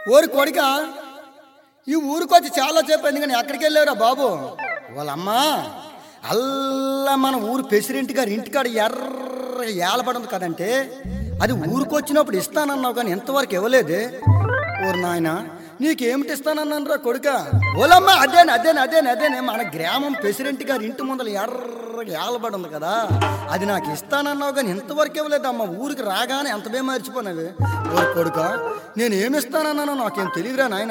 ఓరి కొడుక ఈ ఊరికొచ్చి చాలా చెప్పాను కానీ ఎక్కడికి వెళ్ళావురా బాబు వాళ్ళమ్మా అల్లా మన ఊరు ప్రెసిడెంట్ గారి ఇంటికాడ ఎర్ర ఏలబడింది కదంటే అది ఊరికొచ్చినప్పుడు ఇస్తానన్నావు కానీ ఎంతవరకు ఇవ్వలేదే ఓరు నాయన నీకేమిటి ఇస్తానన్నాను రా కొడుక ఓలమ్మ అదేనే అదేనే అదేనే అదేనే మన గ్రామం ప్రెసిడెంట్ గారి ఇంటి ముందర ఎర్ర ఏలబడి ఉంది కదా అది నాకు ఇస్తానన్నావు కానీ ఇంతవరకు ఇవ్వలేదు అమ్మ ఊరికి రాగానే ఎంత బే మర్చిపోయినవి ఓరి కొడుక నేను ఏమి ఇస్తానన్నానో నాకేం తెలియదురా నాయన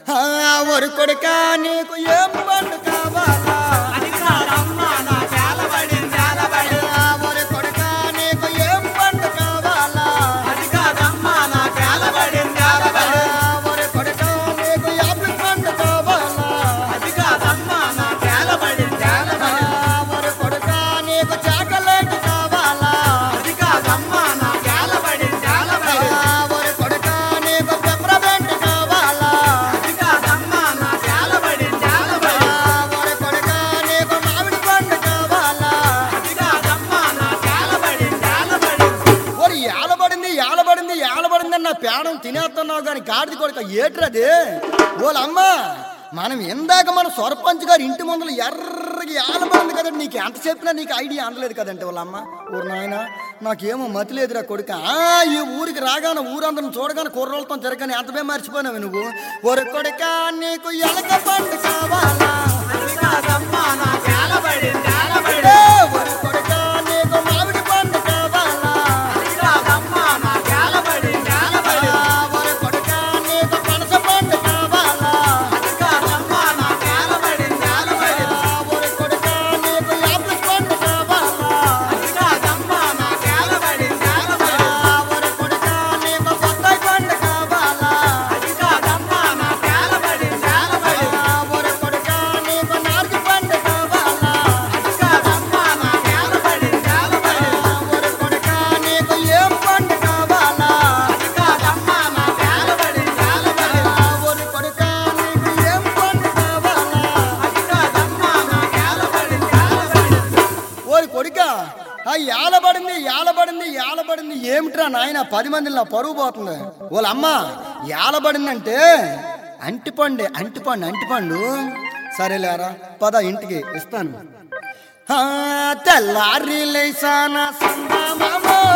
ఓరి కొడుక నీకు ఏం పండు కావాలా అది కాదమ్మా నా కేలబడి నేలబడి ఆ, ఓరి కొడుక నీకు ఏం పండు కావాలా అది కాదమ్మా నా కేలబడి నేలబడి ఆ, ఓరి కొడుక నీకు యాభై పండు కావాలా అది కాదమ్మా నా కేలబడి నేలబడి ఆ, ఓరి కొడుక నీకు చాకలేట్ కావాలా అది కాదమ్మా నా కేలబడి నేలబడి ఆ, ఓరి కొడుక నీకు పెప్పరమెంట్ కావాలా అది కాదమ్మా నా కేలబడి నేలబడి ఆ, ఓరి కొడుక నీకు మామిడి పండు కావాలా అది కాదమ్మా నా కేలబడి నేలబడి ఓరి ఏలబడింది ఏలబడింది ఏలబడింది అని నా పేడం తినేస్తున్నావు కానీ గాడిది కొడుక ఏట్రది ఓలమ్మ మనం ఇందాక మన సర్పంచ్ గారి ఇంటి ముందర ఎర్రగా ఏలబడింది కదండి నీకు ఎంత చెప్పినా నీకు ఐడియా అందలేదు కదంటే వాళ్ళమ్మ ఊరు నాయన నాకేమో మతి లేదురా కొడుక ఆ, ఈ ఊరికి రాగానే ఊరందరం చూడగానే కుర్రోళ్ళతో తిరగని ఎంతమే మర్చిపోయినావు నువ్వు ఒరి కొడుక నీకు ఎలక పండు కావాలా అది కాదమ్మా నా కేలబడి నేలబడి ఏ, ఒరి కొడుక నీకు మామిడి పండు కావాలా అది కాదమ్మా నా కేలబడి నేలబడి ఆ, ఒరి కొడుక నీకు పనస పండు కావాలా అది కాదమ్మా నా కేలబడి నేలబడి ఆ, ఒరి కొడుక నీకు యాపిల్ పండు కావాలా అది కాదమ్మా నా కేలబడి నేలబడి ఆ, ఒరి కొడుక నీకు బత్తాయి పండు కావాలా అది కాదమ్మా నా కేలబడి నేలబడి ఆ, ఒరి కొడుక నీకు నారింజ పండు కావాలా అది కాదమ్మా నా కేలబడి నేలబడి ఆ, ఒరి కొడుక నీకు ఏం పండు కావాలా అది కాదమ్మా నా కేలబడి నేలబడి ఆ, ఒరి కొడుక నీకు ఏం పండు కావాలా అది కాదమ్మా నా కేలబడి నేలబడి ఓరి కొడుక ఆ ఏలబడింది ఏలబడింది ఏలబడింది ఏమిట్రా నాయన పది మంది నా పరువు పోతుంది వాళ్ళ అమ్మ ఏలబడిందంటే అంటిపండు అంటిపండు అంటిపండు సరేలేరా పద ఇంటికి ఇస్తాను ఆ, తెల్లారి లేసాన సందమామ